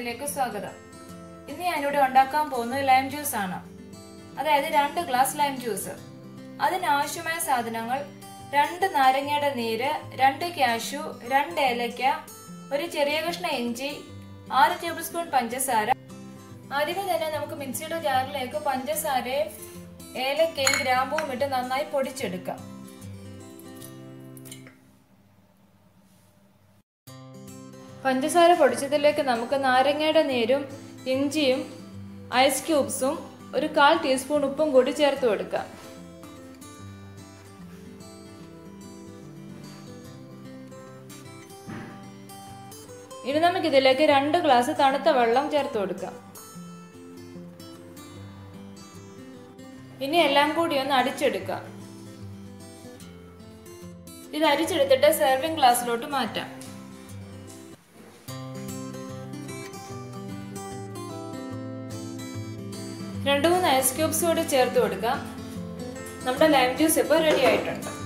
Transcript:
ചാനലിലേക്ക് സ്വാഗതം ഇന്ന് ഞാനിവിടെ ഉണ്ടാക്കാൻ പോകുന്നത് ലൈം ജ്യൂസ് ആണ് അതായത് രണ്ട് ഗ്ലാസ് ലൈം ജ്യൂസ് അതിനാവശ്യമായ സാധനങ്ങൾ രണ്ട് നാരങ്ങയുടെ നീര് രണ്ട് കാഷ്യു രണ്ട് ഏലക്ക ഒരു ചെറിയ കഷ്ണം ഇഞ്ചി ആറ് ടേബിൾ സ്പൂൺ പഞ്ചസാര ആദ്യമേ തന്നെ നമുക്ക് മിക്സിയുടെ ജാറിലേക്ക് പഞ്ചസാരയും ഏലക്കയും ഗ്രാമ്പുവും ഇട്ട് നന്നായി പൊടിച്ചെടുക്കാം പഞ്ചസാര പൊടിച്ചതിലേക്ക് നമുക്ക് നാരങ്ങയുടെ നീരും ഇഞ്ചിയും ഐസ് ക്യൂബ്സും ഒരു കാൽ ടീസ്പൂൺ ഉപ്പും കൂടി ചേർത്ത് കൊടുക്കാം ഇനി നമുക്ക് ഇതിലേക്ക് രണ്ട് ഗ്ലാസ് തണുത്ത വെള്ളം ചേർത്ത് കൊടുക്കാം ഇനി എല്ലാം കൂടി ഒന്ന് അടിച്ചെടുക്കാം ഇത് അരിച്ചെടുത്തിട്ട് സെർവിംഗ് ഗ്ലാസ്സിലോട്ട് മാറ്റാം രണ്ട് മൂന്ന് ഐസ് ക്യൂബ്സ് കൂടി ചേർത്ത് കൊടുക്കാം നമ്മുടെ ലൈം ജ്യൂസ് ഇപ്പോൾ റെഡി ആയിട്ടുണ്ട്